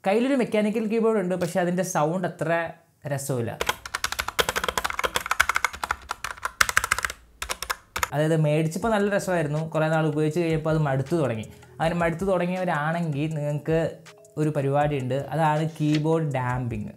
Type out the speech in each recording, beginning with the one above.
കയ്യിലൊരു mechanical keyboard ഉണ്ട് പക്ഷേ അതിൻ്റെ സൗണ്ട് അത്ര രസമില്ല അതായത് മേടിച്ചപ്പോൾ നല്ല രസമായിരുന്നു കുറേ നാൾ ഉപയോഗിച്ച് കഴിഞ്ഞപ്പോൾ അത് മടുത്തു തുടങ്ങി അങ്ങനെ മടുത്തു തുടങ്ങിയവരാണെങ്കിൽ നിങ്ങൾക്ക് ഒരു പരിപാടിയുണ്ട് അതാണ് കീബോർഡ് ഡാമ്പിങ്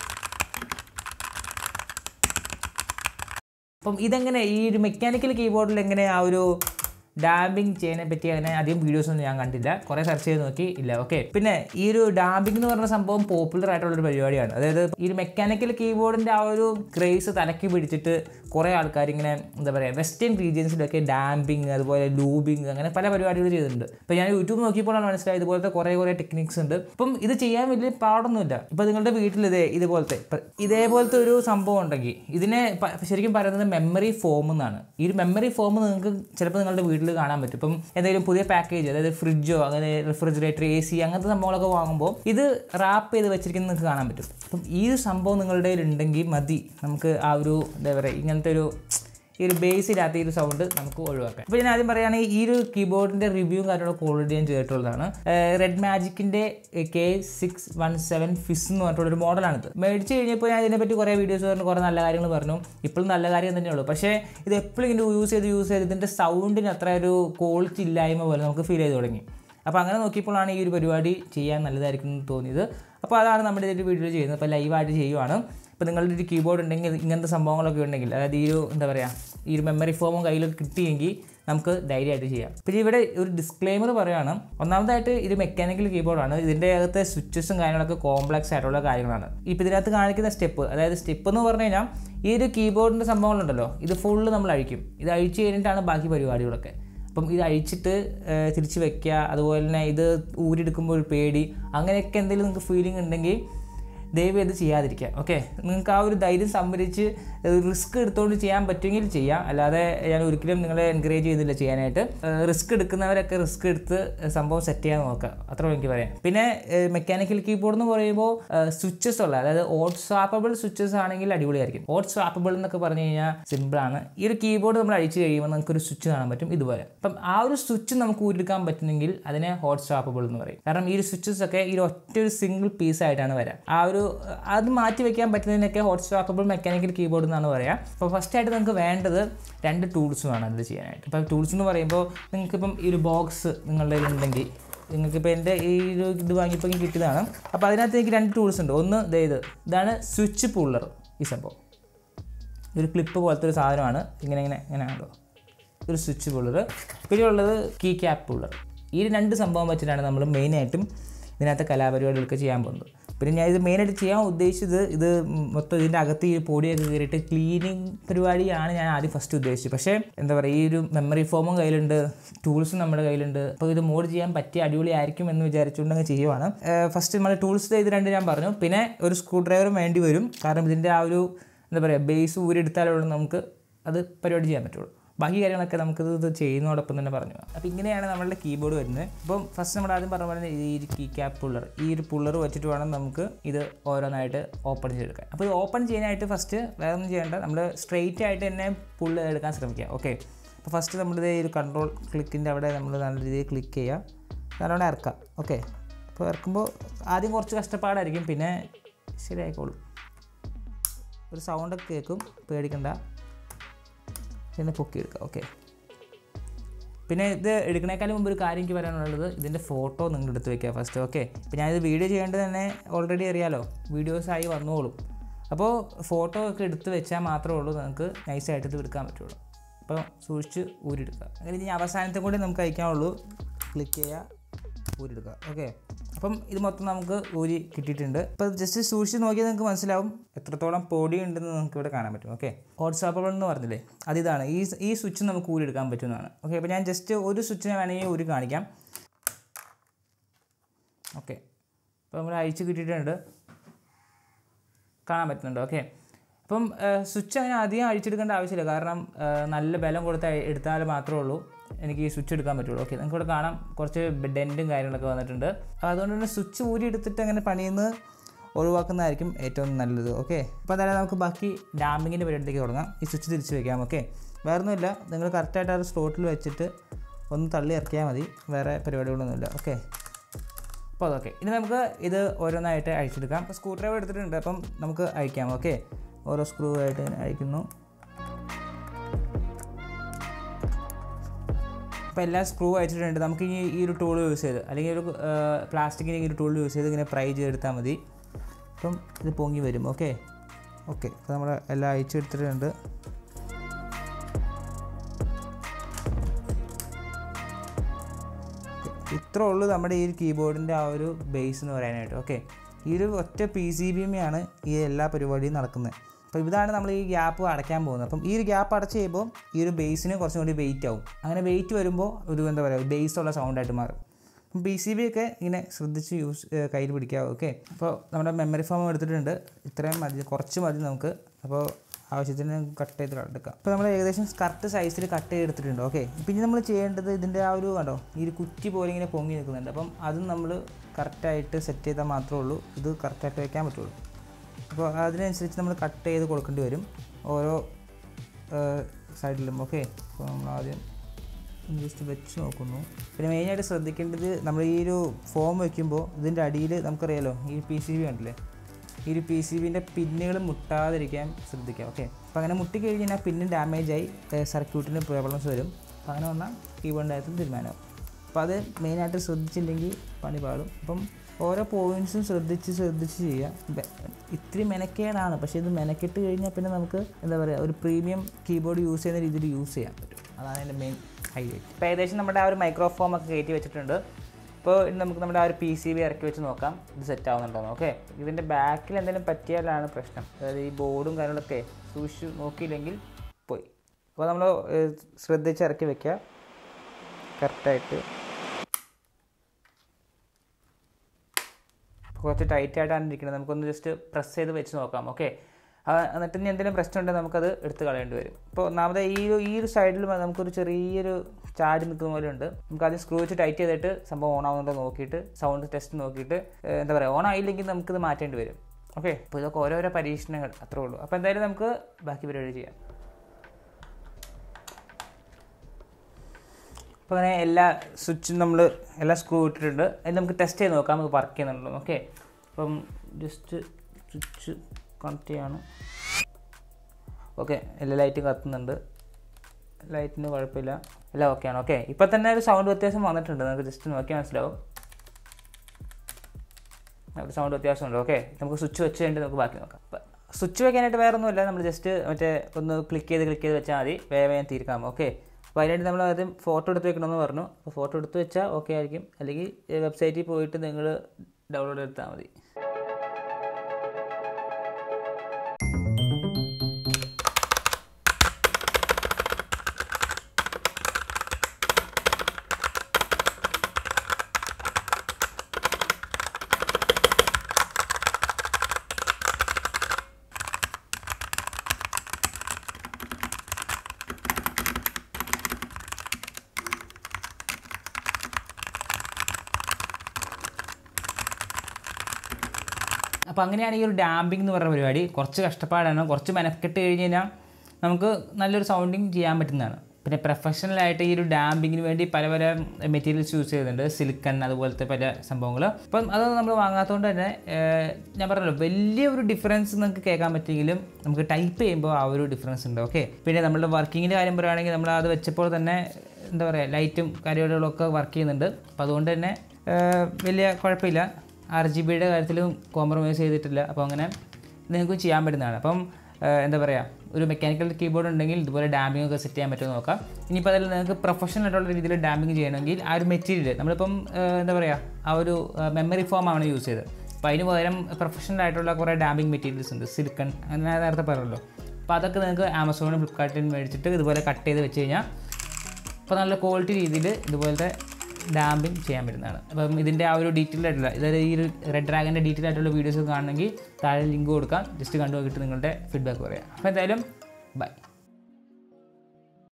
അപ്പം ഇതെങ്ങനെ ഈ ഒരു മെക്കാനിക്കൽ കീബോർഡിൽ എങ്ങനെ ആ ഒരു ഡാമ്പിങ് ചെയ്യുന്നതിനെ പറ്റി അങ്ങനെ അധികം വീഡിയോസ് ഒന്നും ഞാൻ കണ്ടില്ല കുറേ സെർച്ച് ചെയ്ത് നോക്കി ഇല്ല ഓക്കെ പിന്നെ ഈ ഒരു ഡാമ്പിംഗ് എന്ന് പറഞ്ഞ സംഭവം പോപ്പുലർ ആയിട്ടുള്ള ഒരു പരിപാടിയാണ് അതായത് ഈ ഒരു മെക്കാനിക്കൽ കീബോർഡിൻ്റെ ആ ഒരു ക്രേസ് തലക്കി പിടിച്ചിട്ട് കുറേ ആൾക്കാർ ഇങ്ങനെ എന്താ പറയുക വെസ്റ്റേൺ റീജിയൻസിലൊക്കെ ഡാമ്പിങ് അതുപോലെ ലൂബിങ് അങ്ങനെ പല പരിപാടികൾ ചെയ്തിട്ടുണ്ട് ഇപ്പോൾ ഞാൻ യൂട്യൂബ് നോക്കിയപ്പോഴാണ് മനസ്സിലായത് ഇതുപോലത്തെ കുറേ കുറേ ടെക്നിക്സ് ഉണ്ട് ഇപ്പം ഇത് ചെയ്യാൻ വലിയ പാടൊന്നുമില്ല ഇപ്പം നിങ്ങളുടെ വീട്ടിൽ ഇതേ ഇതുപോലത്തെ ഇപ്പം ഇതേപോലത്തെ ഒരു സംഭവം ഉണ്ടെങ്കിൽ ഇതിനെ പ- ശരിക്കും പറയുന്നത് മെമ്മറി ഫോം എന്നാണ് ഈ ഒരു മെമ്മറി ഫോം നിങ്ങൾക്ക് ചിലപ്പോൾ നിങ്ങളുടെ വീട്ടിൽ കാണാൻ പറ്റും ഇപ്പം എന്തെങ്കിലും പുതിയ പാക്കേജ് അതായത് ഫ്രിഡ്ജോ അങ്ങനെ റെഫ്രിജറേറ്റർ എ സി അങ്ങനത്തെ സംഭവങ്ങളൊക്കെ വാങ്ങുമ്പോൾ ഇത് റാപ്പ് ചെയ്ത് വെച്ചിരിക്കുന്നത് നിങ്ങൾക്ക് കാണാൻ പറ്റും അപ്പം ഈ ഒരു സംഭവം നിങ്ങളുടെ കയ്യിൽ ഉണ്ടെങ്കിൽ മതി നമുക്ക് ആ ഒരു എന്താ പറയുക ഇങ്ങനത്തെ ഒരു ഈ ഒരു ബേസ് ഇല്ലാത്ത ഈ ഒരു സൗണ്ട് നമുക്ക് ഒഴിവാക്കാം അപ്പോൾ ഞാൻ ആദ്യം പറയുകയാണെങ്കിൽ ഈ ഒരു കീബോർഡിൻ്റെ റിവ്യൂ കാര്യങ്ങളൊക്കെ ഓൾറെഡി ഞാൻ ചെയ്തിട്ടുള്ളതാണ് റെഡ് മാജിക്കിൻ്റെ K six one seven fizz എന്ന് പറഞ്ഞിട്ടുള്ളൊരു മോഡലാണിത് മേടിച്ച് കഴിഞ്ഞപ്പോൾ ഞാൻ ഇതിനെപ്പറ്റി കുറേ വീഡിയോസ് പറഞ്ഞു കുറേ നല്ല കാര്യങ്ങൾ പറഞ്ഞു ഇപ്പോഴും നല്ല കാര്യം തന്നെയുള്ളൂ പക്ഷേ ഇത് എപ്പോഴും ഇങ്ങനെ യൂസ് ചെയ്ത് യൂസ് ചെയ്ത് ഇതിൻ്റെ സൗണ്ടിന് അത്ര ഒരു ക്വാളിറ്റി ഇല്ലായ്മ പോലെ നമുക്ക് ഫീൽ ചെയ്ത് തുടങ്ങി അപ്പോൾ അങ്ങനെ നോക്കിയപ്പോഴാണ് ഈ ഒരു പരിപാടി ചെയ്യാൻ നല്ലതായിരിക്കും എന്ന് തോന്നിയത് അപ്പോൾ അതാണ് നമ്മുടെ ഒരു വീഡിയോ ചെയ്യുന്നത് അപ്പോൾ ലൈവായിട്ട് ചെയ്യുവാണ് ഇപ്പോൾ നിങ്ങളുടെ ഒരു കീബോർഡ് ഉണ്ടെങ്കിൽ ഇങ്ങനത്തെ സംഭവങ്ങളൊക്കെ ഉണ്ടെങ്കിൽ അതായത് ഈ ഒരു എന്താ പറയുക ഈ ഒരു മെമ്മറി ഫോമും കയ്യിൽ കിട്ടിയെങ്കിൽ നമുക്ക് ധൈര്യമായിട്ട് ചെയ്യാം പിന്നെ ഇവിടെ ഒരു ഡിസ്ക്ലെയിമർ പറയുകയാണ് ഒന്നാമതായിട്ട് ഇത് മെക്കാനിക്കൽ കീബോർഡാണ് ഇതിൻ്റെ അകത്തെ സ്വിച്ചസും കാര്യങ്ങളൊക്കെ കോംപ്ലക്സ് ആയിട്ടുള്ള കാര്യങ്ങളാണ് ഇപ്പോൾ ഇതിനകത്ത് കാണിക്കുന്ന സ്റ്റെപ്പ് അതായത് സ്റ്റെപ്പ് എന്ന് പറഞ്ഞു കഴിഞ്ഞാൽ ഈ ഒരു കീബോർഡിൻ്റെ സംഭവങ്ങളുണ്ടല്ലോ ഇത് ഫുള്ള് നമ്മൾ അഴിക്കും ഇത് അഴിച്ച് കഴിഞ്ഞിട്ടാണ് ബാക്കി പരിപാടികളൊക്കെ അപ്പം ഇത് അഴിച്ചിട്ട് ഏഹ്, തിരിച്ച് വെക്കുക അതുപോലെ തന്നെ ഇത് ഊരിയെടുക്കുമ്പോൾ ഒരു പേടി അങ്ങനെയൊക്കെ എന്തെങ്കിലും നിങ്ങൾക്ക് ഫീലിംഗ് ഉണ്ടെങ്കിൽ ദയവ് ഇത് ചെയ്യാതിരിക്കുക ഓക്കെ നിങ്ങൾക്ക് ആ ഒരു ധൈര്യം സംഭരിച്ച് റിസ്ക് എടുത്തുകൊണ്ട് ചെയ്യാൻ പറ്റുമെങ്കിൽ ചെയ്യാം അല്ലാതെ ഞാൻ ഒരിക്കലും നിങ്ങളെ എൻകറേജ് ചെയ്തില്ല ചെയ്യാനായിട്ട് റിസ്ക് എടുക്കുന്നവരൊക്കെ റിസ്ക് എടുത്ത് സംഭവം സെറ്റ് ചെയ്യാൻ നോക്കുക അത്ര എനിക്ക് പറയാം പിന്നെ മെക്കാനിക്കൽ കീബോർഡ് എന്ന് പറയുമ്പോൾ സ്വിച്ചസ് ഉള്ള അതായത് ഓട്ട് സ്വാപ്പബിൾ സ്വിച്ചസ് ആണെങ്കിൽ അടിപൊളിയായിരിക്കും ഓട്ട് സ്വാപ്പബിൾ എന്നൊക്കെ പറഞ്ഞു കഴിഞ്ഞാൽ സിമ്പിളാണ് ഈ ഒരു കീബോർഡ് നമ്മൾ അഴിച്ചു കഴിയുമ്പോൾ നമുക്ക് ഒരു സ്വിച്ച് കാണാൻ പറ്റും ഇതുപോലെ അപ്പം ആ ഒരു സ്വിച്ച് നമുക്ക് ഊരിയെടുക്കാൻ പറ്റുന്നെങ്കിൽ അതിനെ ഹോട്ട് സ്വാപ്പബിൾ എന്ന് പറയും കാരണം ഈ ഒരു സ്വിച്ചസ് ഒക്കെ ഈ ഒരു ഒറ്റ ഒരു സിംഗിൾ പീസ് ആയിട്ടാണ് വരാം ആ ഒരു അത് മാറ്റി വെക്കാൻ പറ്റുന്നതിനൊക്കെ ഹോട്ട് സ്വാപ്പബിൾ മെക്കാനിക്കൽ കീബോർഡ് എന്നാണ് പറയുക അപ്പോൾ ഫസ്റ്റ് ആയിട്ട് നിങ്ങൾക്ക് വേണ്ടത് രണ്ട് ടൂൾസ് വേണം അതിൽ ചെയ്യാനായിട്ട് ഇപ്പോൾ ടൂൾസ് എന്ന് പറയുമ്പോൾ നിങ്ങൾക്കിപ്പം ഈ ഒരു ബോക്സ് നിങ്ങളുടെ കയ്യിൽ ഉണ്ടെങ്കിൽ നിങ്ങൾക്കിപ്പോൾ എൻ്റെ ഈ ഒരു ഇത് വാങ്ങിയപ്പോൾ എനിക്ക് കിട്ടിയതാണ് അപ്പോൾ അതിനകത്ത് എനിക്ക് രണ്ട് ടൂൾസ് ഉണ്ട് ഒന്ന് ദേ ഇത് ഇതാണ് സ്വിച്ച് പുള്ളർ ഈ സംഭവം ഒരു ക്ലിപ്പ് പോലത്തെ ഒരു സാധനമാണ് ഇങ്ങനെ ഇങ്ങനെ ഇങ്ങനെ ആണല്ലോ ഒരു സ്വിച്ച് പുള്ളർ പിന്നെ ഉള്ളത് കീ ക്യാപ്പ് പുള്ളർ ഈ രണ്ട് സംഭവം വെച്ചിട്ടാണ് നമ്മൾ മെയിനായിട്ടും ഇതിനകത്ത് കലാപരിപാടികളൊക്കെ ചെയ്യാൻ പോകുന്നത് പിന്നെ ഞാൻ ഇത് മെയിനായിട്ട് ചെയ്യാൻ ഉദ്ദേശിച്ചത് ഇത് മൊത്തം ഇതിൻ്റെ അകത്ത് ഈ പൊടിയൊക്കെ കയറിയിട്ട് ക്ലീനിങ് പരിപാടിയാണ് ഞാൻ ആദ്യം ഫസ്റ്റ് ഉദ്ദേശിച്ചത് പക്ഷേ എന്താ പറയുക ഈ ഒരു മെമ്മറി ഫോമും കയ്യിലുണ്ട് ടൂൾസും നമ്മുടെ കയ്യിലുണ്ട് അപ്പോൾ ഇത് മോഡ് ചെയ്യാൻ പറ്റിയ അടിപൊളിയായിരിക്കും എന്ന് വിചാരിച്ചുകൊണ്ട് അങ്ങ് ചെയ്യുവാണ് ഫസ്റ്റ് നമ്മൾ ടൂൾസ് ഇത് രണ്ട് ഞാൻ പറഞ്ഞു പിന്നെ ഒരു സ്ക്രൂ ഡ്രൈവറും വേണ്ടി വരും കാരണം ഇതിൻ്റെ ആ ഒരു എന്താ പറയുക ബേസ് ഊരിയെടുത്താലുള്ള നമുക്ക് അത് പരിപാടി ചെയ്യാൻ പറ്റുള്ളൂ ബാക്കി കാര്യങ്ങളൊക്കെ നമുക്ക് ഇത് ചെയ്യുന്നതോടൊപ്പം തന്നെ പറഞ്ഞു അപ്പോൾ ഇങ്ങനെയാണ് നമ്മളുടെ കീബോർഡ് വരുന്നത് ഇപ്പം ഫസ്റ്റ് നമ്മൾ ആദ്യം പറഞ്ഞ പോലെ ഈ ഒരു കീ ക്യാപ്പ് പുള്ളർ ഈ ഒരു പുള്ളർ വെച്ചിട്ട് വേണം നമുക്ക് ഇത് ഓരോന്നായിട്ട് ഓപ്പൺ ചെയ്തെടുക്കാൻ അപ്പോൾ ഇത് ഓപ്പൺ ചെയ്യാനായിട്ട് ഫസ്റ്റ് വേറെ ഒന്നും ചെയ്യേണ്ട നമ്മൾ സ്ട്രെയിറ്റ് ആയിട്ട് തന്നെ പുള്ള് എടുക്കാൻ ശ്രമിക്കുക ഓക്കെ അപ്പോൾ ഫസ്റ്റ് നമ്മളിത് ഈ ഒരു കൺട്രോൾ ക്ലിക്കിൻ്റെ അവിടെ നമ്മൾ നല്ല രീതിയിൽ ക്ലിക്ക് ചെയ്യുക നല്ലോണം ഇറക്കാം ഓക്കെ അപ്പോൾ ഇറക്കുമ്പോൾ ആദ്യം കുറച്ച് കഷ്ടപ്പാടായിരിക്കും പിന്നെ ശരിയായിക്കോളും ഒരു സൗണ്ടൊക്കെ കേൾക്കും പേടിക്കണ്ട പിന്നെ പൊക്കിയെടുക്കുക ഓക്കെ പിന്നെ ഇത് എടുക്കണേക്കാളും മുമ്പ് ഒരു കാര്യം എനിക്ക് പറയാനുള്ളത് ഇതിൻ്റെ ഫോട്ടോ നിങ്ങൾ എടുത്ത് വെക്കുക ഫസ്റ്റ് ഓക്കെ ഇപ്പം ഞാനിത് വീഡിയോ ചെയ്യേണ്ടത് തന്നെ ഓൾറെഡി അറിയാലോ വീഡിയോസായി വന്നോളും അപ്പോൾ ഫോട്ടോ ഒക്കെ എടുത്ത് വെച്ചാൽ മാത്രമേ ഉള്ളൂ നിങ്ങൾക്ക് നൈസായിട്ട് ഇത് എടുക്കാൻ പറ്റുള്ളൂ അപ്പോൾ സൂക്ഷിച്ച് ഊരിയെടുക്കുക അങ്ങനെ ഇനി അവസാനത്തെ കൂടി നമുക്ക് അയക്കാനുള്ളൂ ക്ലിക്ക് ചെയ്യുക ഊരിയെടുക്കുക ഓക്കെ അപ്പം ഇത് മൊത്തം നമുക്ക് ഊരി കിട്ടിയിട്ടുണ്ട് ഇപ്പോൾ ജസ്റ്റ് സൂക്ഷിച്ച് നോക്കിയാൽ നിങ്ങൾക്ക് മനസ്സിലാവും എത്രത്തോളം പൊടി ഉണ്ടെന്ന് നമുക്ക് ഇവിടെ കാണാൻ പറ്റും ഓക്കെ വാട്സാപ്പബിൾ എന്ന് പറഞ്ഞില്ലേ അതിതാണ് ഈ ഈ സ്വിച്ച് നമുക്ക് ഊരി എടുക്കാൻ പറ്റുന്നതാണ് ഓക്കെ അപ്പോൾ ഞാൻ ജസ്റ്റ് ഒരു സ്വിച്ചിനെ വേണമെങ്കിൽ ഊരി കാണിക്കാം ഓക്കെ അപ്പോൾ നമ്മൾ അയച്ച് കിട്ടിയിട്ടുണ്ട് കാണാൻ പറ്റുന്നുണ്ട് ഓക്കെ അപ്പം സ്വിച്ച് അങ്ങനെ അധികം അഴിച്ചെടുക്കേണ്ട ആവശ്യമില്ല കാരണം ആ, നല്ല ബലം കൊടുത്ത് എടുത്താൽ മാത്രമേ ഉള്ളൂ എനിക്ക് ഈ സ്വിച്ച് എടുക്കാൻ പറ്റുള്ളൂ ഓക്കെ നിങ്ങൾക്ക് ഇവിടെ കാണാം കുറച്ച് ഡെൻറ്റും കാര്യങ്ങളൊക്കെ വന്നിട്ടുണ്ട് അപ്പോൾ അതുകൊണ്ട് തന്നെ സ്വിച്ച് ഊരി എടുത്തിട്ട് അങ്ങനെ പണിയുന്ന ഒഴിവാക്കുന്നതായിരിക്കും ഏറ്റവും നല്ലത് ഓക്കെ അപ്പോൾ അതായത് നമുക്ക് ബാക്കി ഡാമിങ്ങിൻ്റെ പരിപാടിയിലേക്ക് തുടങ്ങാം ഈ സ്വിച്ച് തിരിച്ച് വെക്കാം ഓക്കെ വേറെ ഒന്നുമില്ല നിങ്ങൾ കറക്റ്റായിട്ട് ആ സ്ലോട്ടിൽ വെച്ചിട്ട് ഒന്ന് തള്ളി ഇറക്കിയാൽ മതി വേറെ പരിപാടികളൊന്നുമില്ല ഓക്കെ അപ്പോൾ അതൊക്കെ ഇനി നമുക്ക് ഇത് ഓരോന്നായിട്ട് അഴിച്ചെടുക്കാം അപ്പോൾ സ്ക്രൂ ഡ്രൈവർ എടുത്തിട്ടുണ്ട് അപ്പം നമുക്ക് അഴിക്കാം ഓക്കെ ഓരോ സ്ക്രൂ ആയിട്ട് ഇങ്ങനെ അഴിക്കുന്നു അപ്പോൾ എല്ലാ സ്ക്രൂ അയച്ചിട്ടുണ്ട് നമുക്ക് ഇനി ഈ ഒരു ടൂൾ യൂസ് ചെയ്ത് അല്ലെങ്കിൽ ഒരു പ്ലാസ്റ്റിക്കിൻ്റെ ഈ ഒരു ടൂൾ യൂസ് ചെയ്ത് ഇങ്ങനെ ഫ്രൈ ചെയ്തെടുത്താൽ മതി അപ്പം ഇത് പൊങ്ങി വരും ഓക്കെ ഓക്കെ അപ്പോൾ നമ്മൾ എല്ലാം അയച്ചെടുത്തിട്ടുണ്ട് ഇത്രേ ഉള്ളൂ നമ്മുടെ ഈ ഒരു കീബോർഡിൻ്റെ ആ ഒരു ബേസ് എന്ന് പറയാനായിട്ട് ഓക്കെ ഈ ഒരു ഒറ്റ പി സി ബിയുമാണ് ഈ എല്ലാ പരിപാടിയും നടക്കുന്നത് അപ്പോൾ ഇതാണ് നമ്മൾ ഈ ഗ്യാപ്പ് അടയ്ക്കാൻ പോകുന്നത് അപ്പം ഈ ഒരു ഗ്യാപ്പ് അടച്ച് കഴിയുമ്പോൾ ഈ ഒരു ബേസിന് കുറച്ചും കൂടി വെയിറ്റ് ആവും അങ്ങനെ വെയിറ്റ് വരുമ്പോൾ ഒരു എന്താ പറയുക ബേസ് ഉള്ള സൗണ്ടായിട്ട് മാറും അപ്പം പി സി ബി ഒക്കെ ഇങ്ങനെ ശ്രദ്ധിച്ച് യൂസ് കയ്യിൽ പിടിക്കുക ഓക്കെ അപ്പോൾ നമ്മുടെ മെമ്മറി ഫോം എടുത്തിട്ടുണ്ട് ഇത്രയും മതി കുറച്ച് മതി നമുക്ക് അപ്പോൾ ആവശ്യത്തിന് കട്ട് ചെയ്ത് എടുക്കാം അപ്പോൾ നമ്മൾ ഏകദേശം കറക്റ്റ് സൈസിൽ കട്ട് ചെയ്തെടുത്തിട്ടുണ്ട് ഓക്കെ പിന്നെ നമ്മൾ ചെയ്യേണ്ടത് ഇതിൻ്റെ ആ ഒരു കണ്ടോ ഈ ഒരു കുറ്റി പോലെ ഇങ്ങനെ പൊങ്ങി നിൽക്കുന്നുണ്ട് അപ്പം അതും നമ്മൾ കറക്റ്റായിട്ട് സെറ്റ് ചെയ്താൽ മാത്രമേ ഉള്ളൂ ഇത് കറക്റ്റായിട്ട് വയ്ക്കാൻ പറ്റുള്ളൂ അപ്പോൾ അതിനനുസരിച്ച് നമ്മൾ കട്ട് ചെയ്ത് കൊടുക്കേണ്ടി വരും ഓരോ സൈഡിലും ഓക്കെ അപ്പോൾ നമ്മൾ ആദ്യം ജസ്റ്റ് വെച്ച് നോക്കുന്നു പിന്നെ മെയിനായിട്ട് ശ്രദ്ധിക്കേണ്ടത് നമ്മൾ ഈ ഒരു ഫോം വെക്കുമ്പോൾ ഇതിൻ്റെ അടിയിൽ നമുക്കറിയാലോ ഈ പി സി ബി ഉണ്ടല്ലേ ഈ ഒരു പി സി ബിൻ്റെ പിന്നുകൾ മുട്ടാതിരിക്കാൻ ശ്രദ്ധിക്കുക ഓക്കെ അപ്പോൾ അങ്ങനെ മുട്ടി കഴിഞ്ഞാൽ പിന്ന് ഡാമേജ് ആയി സർക്യൂട്ടിന് പ്രോബ്ലംസ് വരും അപ്പോൾ അങ്ങനെ വന്നാൽ കീബോർഡിൻ്റെ അകത്ത് തീരുമാനമാവും അപ്പോൾ അത് മെയിനായിട്ട് ശ്രദ്ധിച്ചില്ലെങ്കിൽ പണി പാടും അപ്പം ഓരോ പോയിൻറ്റ്സും ശ്രദ്ധിച്ച് ശ്രദ്ധിച്ച് ചെയ്യുക ഇത്തിരി മെനക്കേടാണ് പക്ഷേ ഇത് മെനക്കെട്ട് കഴിഞ്ഞാൽ പിന്നെ നമുക്ക് എന്താ പറയുക ഒരു പ്രീമിയം കീബോർഡ് യൂസ് ചെയ്യുന്ന രീതിയിൽ യൂസ് ചെയ്യാൻ പറ്റും അതാണ് എൻ്റെ മെയിൻ ഹൈലൈറ്റ് ഇപ്പോൾ ഏകദേശം നമ്മുടെ ആ ഒരു മൈക്രോഫോം ഒക്കെ കയറ്റി വെച്ചിട്ടുണ്ട് ഇപ്പോൾ ഇനി നമുക്ക് നമ്മുടെ ആ ഒരു പി സി ബി ഇറക്കി വെച്ച് നോക്കാം ഇത് സെറ്റ് ആവുന്നുണ്ടോ ഓക്കെ ഇതിൻ്റെ ബാക്കിൽ എന്തെങ്കിലും പറ്റിയാലാണ് പ്രശ്നം അതായത് ഈ ബോർഡും കാര്യങ്ങളൊക്കെ സൂക്ഷിച്ച് നോക്കിയില്ലെങ്കിൽ പോയി അപ്പോൾ നമ്മൾ ശ്രദ്ധിച്ച് ഇറക്കി വെക്കുക കറക്റ്റായിട്ട് കുറച്ച് ടൈറ്റ് ആയിട്ടാണ് ഇരിക്കുന്നത് നമുക്കൊന്ന് ജസ്റ്റ് പ്രസ് ചെയ്ത് വെച്ച് നോക്കാം ഓക്കെ എന്നിട്ട് ഇനി എന്തെങ്കിലും പ്രശ്നം ഉണ്ടെങ്കിൽ നമുക്കത് എടുത്ത് കളയേണ്ടി വരും ഇപ്പോൾ ഒന്നാമത് ഈ ഒരു ഈ ഒരു സൈഡിൽ നമുക്കൊരു ചെറിയൊരു ചാടി നിൽക്കുന്ന പോലെ ഉണ്ട് നമുക്ക് ആദ്യം സ്ക്രൂ വെച്ച് ടൈറ്റ് ചെയ്തിട്ട് സംഭവം ഓൺ ആവുന്നുണ്ടോ നോക്കിയിട്ട് സൗണ്ട് ടെസ്റ്റ് നോക്കിയിട്ട് എന്താ പറയുക ഓൺ ആയില്ലെങ്കിൽ നമുക്കിത് മാറ്റേണ്ടി വരും ഓക്കെ അപ്പോൾ ഇതൊക്കെ ഓരോരോ പരീക്ഷണങ്ങൾ അത്രേ ഉള്ളൂ അപ്പോൾ എന്തായാലും നമുക്ക് ബാക്കി പരിപാടി ചെയ്യാം അപ്പോൾ അങ്ങനെ എല്ലാ സ്വിച്ചും നമ്മൾ എല്ലാ സ്ക്രൂ ഇട്ടിട്ടുണ്ട് അതിൽ നമുക്ക് ടെസ്റ്റ് ചെയ്ത് നോക്കാം നമുക്ക് വർക്ക് ചെയ്യുന്നുണ്ടോ ഓക്കെ അപ്പം ജസ്റ്റ് സ്വിച്ച് കണക്ട് ചെയ്യാണ് ഓക്കെ എല്ലാ ലൈറ്റും കത്തുന്നുണ്ട് ലൈറ്റിന് കുഴപ്പമില്ല എല്ലാം ഓക്കെയാണ് ഓക്കെ ഇപ്പോൾ തന്നെ ഒരു സൗണ്ട് വ്യത്യാസം വന്നിട്ടുണ്ട് നമുക്ക് ജസ്റ്റ് നോക്കിയാൽ മനസ്സിലാവും ഒരു സൗണ്ട് വ്യത്യാസമുണ്ട് ഓക്കെ നമുക്ക് സ്വിച്ച് വെച്ച് കഴിഞ്ഞിട്ട് നമുക്ക് ബാക്കി നോക്കാം സ്വിച്ച് വെക്കാനായിട്ട് വേറെ ഒന്നുമില്ല നമ്മൾ ജസ്റ്റ് മറ്റേ ഒന്ന് ക്ലിക്ക് ചെയ്ത് ക്ലിക്ക് ചെയ്ത് വെച്ചാൽ മതി വേഗം വേഗം തീർക്കാം ഓക്കെ അപ്പോൾ അതിനായിട്ട് നമ്മൾ ആദ്യം ഫോട്ടോ എടുത്ത് വെക്കണമെന്ന് പറഞ്ഞു അപ്പോൾ ഫോട്ടോ എടുത്ത് വെച്ചാൽ ഓക്കെ ആയിരിക്കും അല്ലെങ്കിൽ വെബ്സൈറ്റിൽ പോയിട്ട് നിങ്ങൾ ഡൗൺലോഡ് എടുത്താൽ മതി അപ്പോൾ അങ്ങനെയാണ് ഈ ഒരു ഡാമ്പിംഗ് എന്ന് പറയുന്ന പരിപാടി കുറച്ച് കഷ്ടപ്പാടാണ് കുറച്ച് മെനക്കെട്ട് കഴിഞ്ഞ് കഴിഞ്ഞാൽ നമുക്ക് നല്ലൊരു സൗണ്ടിങ് ചെയ്യാൻ പറ്റുന്നതാണ് പിന്നെ പ്രൊഫഷണലായിട്ട് ഈ ഒരു ഡാമ്പിങ്ങിന് വേണ്ടി പല പല മെറ്റീരിയൽസ് യൂസ് ചെയ്യുന്നുണ്ട് സിലിക്കൺ അതുപോലത്തെ പല സംഭവങ്ങൾ അപ്പം അത് നമ്മൾ വാങ്ങാത്തതുകൊണ്ട് തന്നെ ഏഹ്, ഞാൻ പറഞ്ഞല്ലോ വലിയ ഒരു ഡിഫറൻസ് നമുക്ക് കേൾക്കാൻ പറ്റിയെങ്കിലും നമുക്ക് ടൈപ്പ് ചെയ്യുമ്പോൾ ആ ഒരു ഡിഫറൻസ് ഉണ്ട് ഓക്കെ പിന്നെ നമ്മുടെ വർക്കിങ്ങിൻ്റെ കാര്യം പറയുകയാണെങ്കിൽ നമ്മൾ അത് വെച്ചപ്പോൾ തന്നെ എന്താ പറയുക ലൈറ്റും കാര്യങ്ങളും ഒക്കെ വർക്ക് ചെയ്യുന്നുണ്ട് അപ്പോൾ അതുകൊണ്ട് തന്നെ ഏഹ്, വലിയ കുഴപ്പമില്ല ആർ ജി ബിയുടെ കാര്യത്തിലും കോംപ്രമൈസ് ചെയ്തിട്ടില്ല അപ്പോൾ അങ്ങനെ നിങ്ങൾക്ക് ചെയ്യാൻ പറ്റുന്നതാണ് അപ്പം ഏഹ്, എന്താ പറയുക ഒരു മെക്കാനിക്കൽ കീബോർഡ് ഉണ്ടെങ്കിൽ ഇതുപോലെ ഡാമ്പിംഗ് ഒക്കെ സെറ്റ് ചെയ്യാൻ പറ്റുമോ നോക്കാം ഇനിയിപ്പോൾ അതിൽ നിങ്ങൾക്ക് പ്രൊഫഷണൽ ആയിട്ടുള്ള രീതിയിൽ ഡാമ്പിംഗ് ചെയ്യണമെങ്കിൽ ആ ഒരു മെറ്റീരിയൽ നമ്മളിപ്പം ഏഹ്, എന്താ പറയുക ആ ഒരു മെമ്മറി ഫോം ആണ് യൂസ് ചെയ്തത് അപ്പോൾ അതിന് പകരം പ്രൊഫഷണൽ ആയിട്ടുള്ള കുറേ ഡാമ്പിംഗ് മെറ്റീരിയൽസ് ഉണ്ട് സിലിക്കൺ അങ്ങനെ ഞാൻ നേരത്തെ പറഞ്ഞല്ലോ അപ്പോൾ അതൊക്കെ നിങ്ങൾക്ക് ആമസോണും ഫ്ലിപ്കാർട്ടിൽ മേടിച്ചിട്ട് ഇതുപോലെ കട്ട് ചെയ്ത് വെച്ച് കഴിഞ്ഞാൽ അപ്പോൾ നല്ല ക്വാളിറ്റി രീതിയിൽ ഇതുപോലത്തെ ഡാമ്പിങ് ചെയ്യാൻ പറ്റുന്നതാണ് അപ്പം ഇതിൻ്റെ ആ ഒരു ഡീറ്റെയിൽ ആയിട്ടുള്ള ഇതായത് ഈ ഒരു റെഡ് ഡ്രാഗൻ്റെ ഡീറ്റെയിൽ ആയിട്ടുള്ള വീഡിയോസ് കാണണമെങ്കിൽ താഴെ ലിങ്ക് കൊടുക്കാം ജസ്റ്റ് കണ്ടു നോക്കിയിട്ട് നിങ്ങളുടെ ഫീഡ്ബാക്ക് പറയാം അപ്പോൾ എന്തായാലും ബൈ